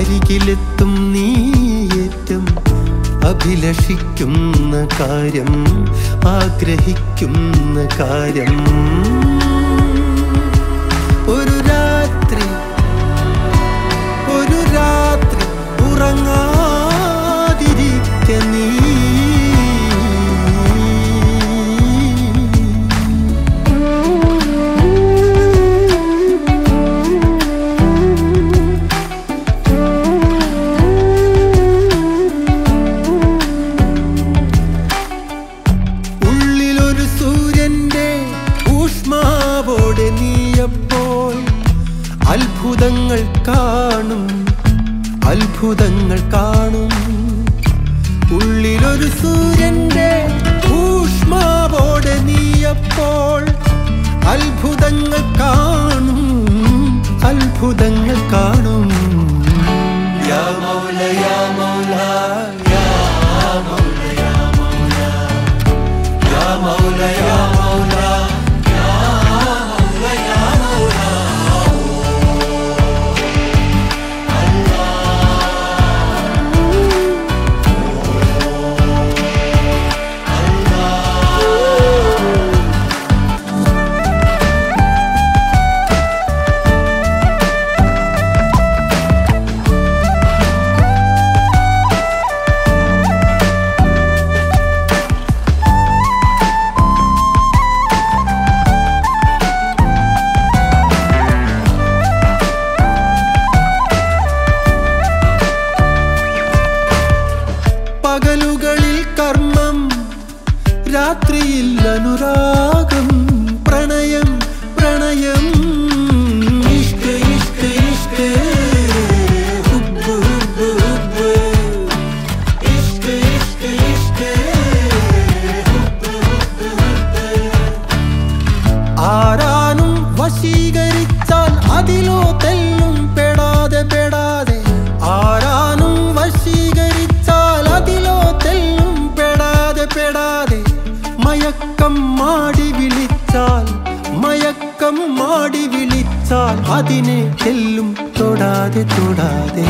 അരികിലെത്തും നീ ഏറ്റം അഭിലഷിക്കുന്ന കാര്യം ആഗ്രഹിക്കുന്ന കാര്യം ഒരു രാത്രി ഒരു രാത്രി ഉറങ്ങാതിരിക്ക നീ ഉള്ളിലൊരു സൂര്യന്റെ ഊഷ്മാവോടെ നീയപ്പോൾ അത്ഭുതങ്ങൾ കാണും അത്ഭുതങ്ങൾ കാണും ഉള്ളിലൊരു സൂര്യന്റെ ഊഷ്മാവോടെ നീയപ്പോൾ അത്ഭുതങ്ങൾ കാണും അത്ഭുതങ്ങൾ കാണും യാ മൗല യാ മൗല യാ മൗല യാ മൗല യാ മൗല യാ മൗല യാ മൗല യാ മൗല പകലുകളിൽ കർമ്മം രാത്രിയിൽ അനുരാഗം പ്രണയം പ്രണയം ഇഷ്ക് ഇഷ്ക് ഇഷ്ക് ഹുബ്ബ് ഹുബ്ബ് ഹുബ്ബ് ഇഷ്ക് ഇഷ്ക് ഇഷ്ക് ഹുബ്ബ് ഹുബ്ബ് ഹുബ്ബ് ആരാനും വശീകരിച്ചാൽ അതിലോ തെല്ലും പെടാതെ പെടാതെ ആരാനും വശീകരിച്ചാൽ അതിലോ തെല്ലും പെടാതെ പെടാതെ മയക്കം മാടി വിളിച്ചാൽ മയക്കം മാടി വിളിച്ചാൽ അതിനെ തെല്ലും തൊടാതെ തൊടാതെ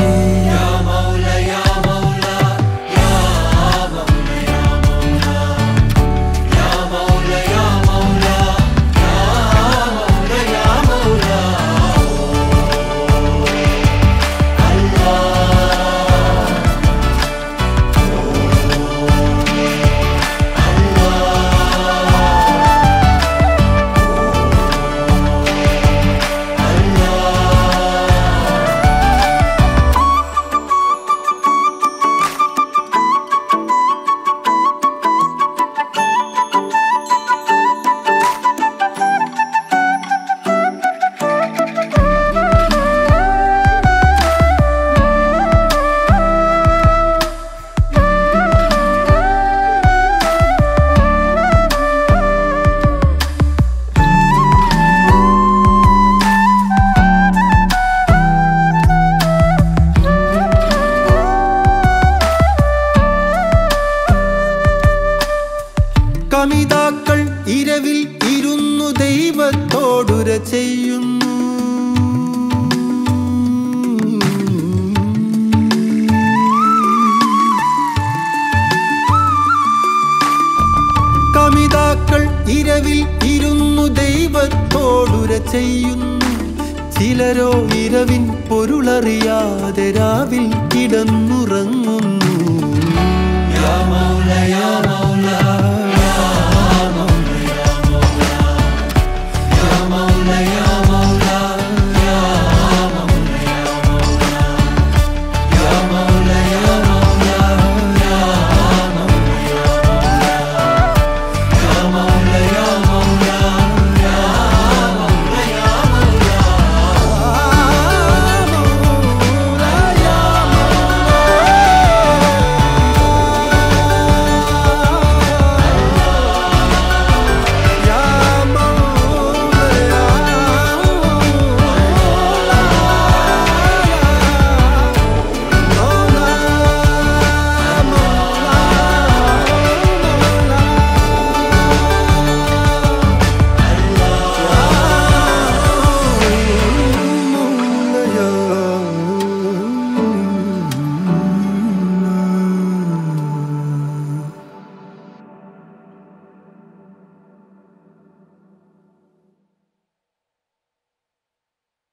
കമിതാക്കൾ ഇരവിൽ ഇരുന്നു ദൈവത്തോടുര ചെയ്യുന്നു കമിതാക്കൾ ഇരവിൽ ഇരുന്നു ദൈവത്തോടുര ചെയ്യുന്നു ചിലരോ ഇരവിൻ പൊരുളറിയാതെ രാവിൽ കിടന്നുറങ്ങുന്നു യാ മൗല യാ മൗല